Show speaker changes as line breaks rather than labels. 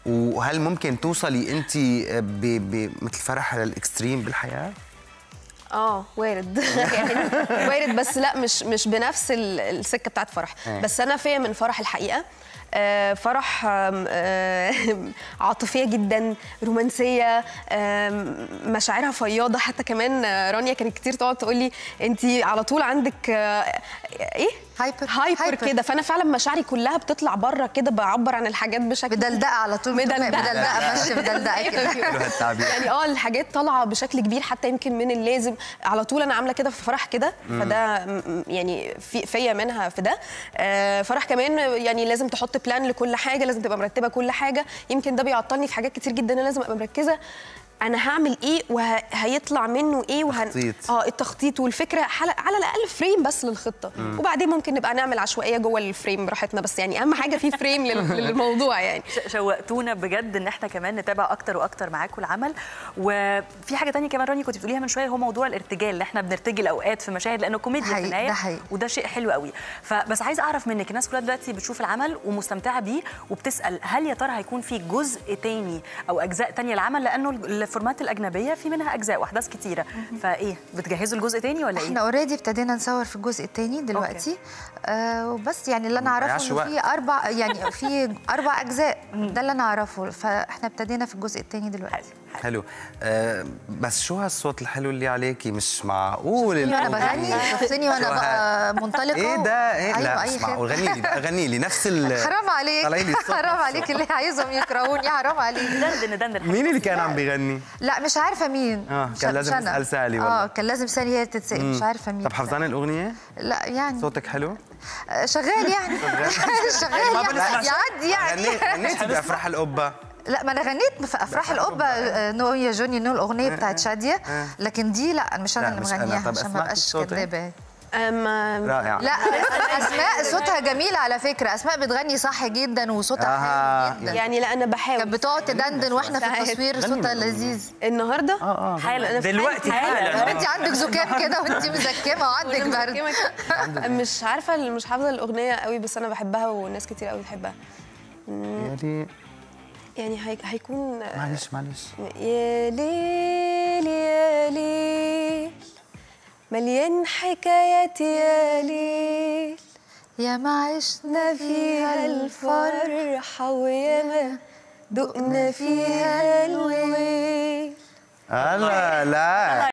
وهل ممكن توصلي انت بمثل فرح للاكستريم بالحياه
اه وارد يعني وارد بس لا مش مش بنفس ال- السكه بتاعت فرح
آه.
بس انا فيا من فرح الحقيقه آه، فرح آم، آه، عاطفيه جدا رومانسيه آم، مشاعرها فياضه حتى كمان آه، رانيا كانت كتير تقعد تقول لي انت على طول عندك آه، ايه
هايبر
هايبر
هايبر.
كده فانا فعلا مشاعري كلها بتطلع بره كده بعبر عن الحاجات بشكل
مدلدقه على طول
مدلدقة.
مدلدقه ماشيه مدلدقه كده
حلو هالتعبير
يعني اه الحاجات طالعه بشكل كبير حتى يمكن من اللازم على طول انا عامله كده في فرح كده فده م- م- يعني في فيا منها في ده آه، فرح كمان يعني لازم تحط بلان لكل حاجه لازم تبقى مرتبه كل حاجه يمكن ده بيعطلني في حاجات كتير جدا انا لازم ابقى مركزه انا هعمل ايه وهيطلع منه ايه وهن...
تخطيط.
اه التخطيط والفكره على, على الاقل فريم بس للخطه وبعدين ممكن نبقى نعمل عشوائيه جوه الفريم براحتنا بس يعني اهم حاجه في فريم لل- للموضوع يعني
ش- شوقتونا بجد ان احنا كمان نتابع اكتر واكتر معاكم العمل وفي حاجه تانية كمان راني كنت بتقوليها من شويه هو موضوع الارتجال اللي احنا بنرتجل اوقات في مشاهد لانه كوميديا في
حقيقي،
النهايه
ده حقيقي.
وده شيء حلو قوي فبس عايز اعرف منك الناس كلها دلوقتي بتشوف العمل ومستمتعه بيه وبتسال هل يا ترى هيكون في جزء تاني او اجزاء تانية العمل لانه الفورمات الاجنبيه في منها اجزاء واحداث كتيره فايه بتجهزوا الجزء تاني ولا ايه
احنا اوريدي ابتدينا نصور في الجزء الثاني دلوقتي آه وبس يعني اللي انا
ما
اعرفه
تضيعش
انه في اربع يعني في اربع اجزاء ده اللي انا اعرفه فاحنا ابتدينا في الجزء الثاني دلوقتي
حلو آه بس شو هالصوت الحلو اللي عليكي مش معقول
وانا بغني شفتني وانا
شو
بقى منطلقه
ايه ده ايه
أيوة
لا
أي
مش معقول
خدمة.
غني لي بقى غني لي نفس ال
حرام عليك
طلعي لي الصوت
حرام
نفسه.
عليك اللي عايزهم يكرهوني حرام عليك
ندندن ندندن
مين اللي كان عم بيغني؟
لا مش عارفه مين
آه،
مش-
كان
مش
لازم
أنا.
نسأل سالي والله.
اه كان لازم سالي هي تتسال مش عارفه مين
طب حفظاني الاغنيه؟
لا يعني
صوتك حلو؟
آه، شغال يعني شغال يعني يعدي يعني
غنيت غنيتي بافراح القبه
لا ما انا غنيت في افراح القبه آه، نو يا جوني نو الاغنيه بتاعت شاديه
آه.
لكن دي لا مش انا
لا،
اللي
مش أنا.
مغنياها
طب
عشان ما
أسمعك
ابقاش
الصوت إيه؟
كدابه
أما
رائع
لا اسماء صوتها جميل على فكره اسماء بتغني صح جدا وصوتها
آها،
حلو جدا
يعني لا انا بحاول
كانت بتقعد تدندن واحنا في
ساعات.
التصوير
غني
صوتها
من
لذيذ
النهارده
اه اه
حالا
أنا في
دلوقتي
حالة.
حالا
انت عندك زكام كده وانت مزكمه وعندك
وأنا
برد
مسكمة كده. مش عارفه مش حافظه الاغنيه قوي بس انا بحبها وناس كتير قوي بتحبها
يعني
يعني هي- هيكون
معلش معلش
يا ليل يا ليل مليان حكايات يا ليل
يا ما عشنا
فيها الفرحة وياما دقنا فيها الويل
لا لا